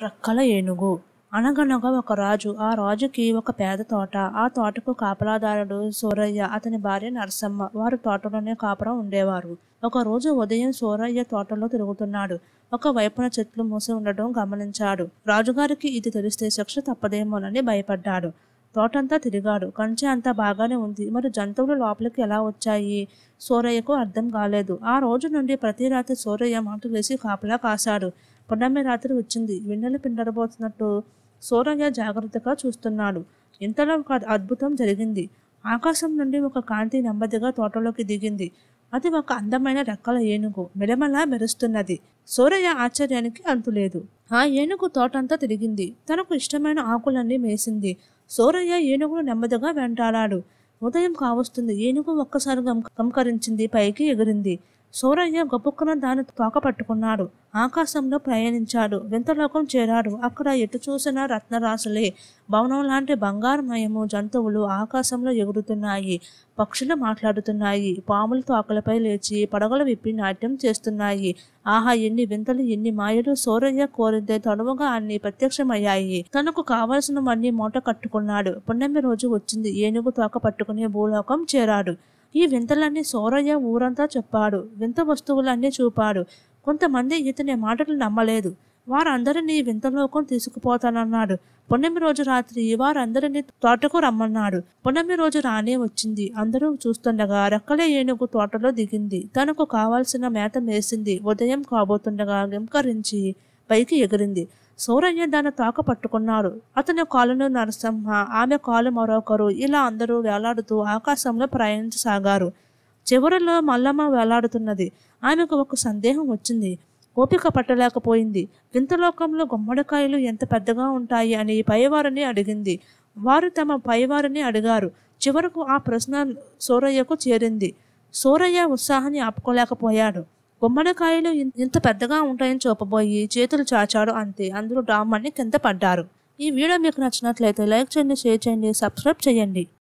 రక్కల ఏనుగు అనగనగా ఒక రాజు ఆ రాజుకి ఒక పేద తోట ఆ తోటకు కాపలాదారుడు సూరయ్య అతని భార్య నరసమ్మ వారు తోటలోనే కాపురం ఉండేవారు ఒక రోజు ఉదయం సూరయ్య తోటలో తిరుగుతున్నాడు ఒక వైపున చెట్లు మూసి ఉండడం గమనించాడు రాజుగారికి ఇది తెలిస్తే శిక్ష తప్పదేమోనని భయపడ్డాడు తోటంతా తిరిగాడు కంచె అంతా బాగానే ఉంది మరి జంతువులు లోపలికి ఎలా వచ్చాయి సూరయ్యకు అర్థం కాలేదు ఆ రోజు నుండి ప్రతి రాత్రి సూరయ్య మాటు వేసి కాపలా కాశాడు పున్నమి రాత్రి వచ్చింది వెన్నెల పిండరబోతున్నట్టు సూరయ్య జాగ్రత్తగా చూస్తున్నాడు ఇంతలో ఒక అద్భుతం జరిగింది ఆకాశం నుండి ఒక కాంతి నెమ్మదిగా తోటలోకి దిగింది అది ఒక అందమైన రెక్కల ఏనుగు మెలమెలా మెరుస్తున్నది సూరయ్య ఆశ్చర్యానికి అంతులేదు ఆ ఏనుగు తోటంతా తిరిగింది తనకు ఇష్టమైన ఆకులన్నీ మేసింది సూరయ్య ఏనుగును నెమ్మదిగా వెంటాడాడు ఉదయం కావస్తుంది ఏనుగు ఒక్కసారిగా కంకరించింది పైకి ఎగిరింది సూరయ్య గొప్పకున దాని తోక పట్టుకున్నాడు ఆకాశంలో ప్రయాణించాడు వింతలోకం చేరాడు అక్కడ ఎటు చూసినా రత్నరాశులే భవనం లాంటి బంగారుమయము జంతువులు ఆకాశంలో ఎగురుతున్నాయి పక్షులు మాట్లాడుతున్నాయి పాములు తోకలపై లేచి పడగలు విప్పి నాట్యం చేస్తున్నాయి ఆహా ఎన్ని వింతలు ఎన్ని మాయలు సూరయ్య కోరితే తనువుగా అన్ని ప్రత్యక్షమయ్యాయి తనకు కావలసినవన్నీ మూట కట్టుకున్నాడు పున్నమి రోజు వచ్చింది ఏనుగు తోక పట్టుకుని భూలోకం చేరాడు ఈ వింతలన్నీ సూరయ్య ఊరంతా చెప్పాడు వింత వస్తువులన్నీ చూపాడు కొంతమంది ఇతని మాటలు నమ్మలేదు వారందరినీ వింతలోకం తీసుకుపోతానన్నాడు పున్నమి రోజు రాత్రి వారందరినీ తోటకు రమ్మన్నాడు పున్నమి రోజు రానే వచ్చింది అందరూ చూస్తుండగా రెక్కలే ఏనుగు తోటలో దిగింది తనకు కావాల్సిన మేత మేసింది ఉదయం కాబోతుండగా గింకరించి పైకి ఎగిరింది సూరయ్య దాని తాక పట్టుకున్నాడు అతని కాలును నరసింహ ఆమె కాలు మరొకరు ఇలా అందరూ వేలాడుతూ ఆకాశంలో ప్రయాణించసాగారు చివరిలో మల్లమ్మ వేలాడుతున్నది ఆమెకు ఒక సందేహం వచ్చింది ఓపిక పట్టలేకపోయింది వింతలోకంలో గుమ్మడికాయలు ఎంత పెద్దగా ఉంటాయి అని పైవారిని అడిగింది వారు తమ పైవారిని అడిగారు చివరకు ఆ ప్రశ్న సూరయ్యకు చేరింది సూరయ్య ఉత్సాహాన్ని ఆపుకోలేకపోయాడు గుమ్మడికాయలు ఇన్- ఇంత పెద్దగా ఉంటాయని చూపబోయి చేతులు చాచాడు అంతే అందరూ డామ్మని కింద పడ్డారు ఈ వీడియో మీకు నచ్చినట్లయితే లైక్ చేయండి షేర్ చేయండి సబ్స్క్రైబ్ చేయండి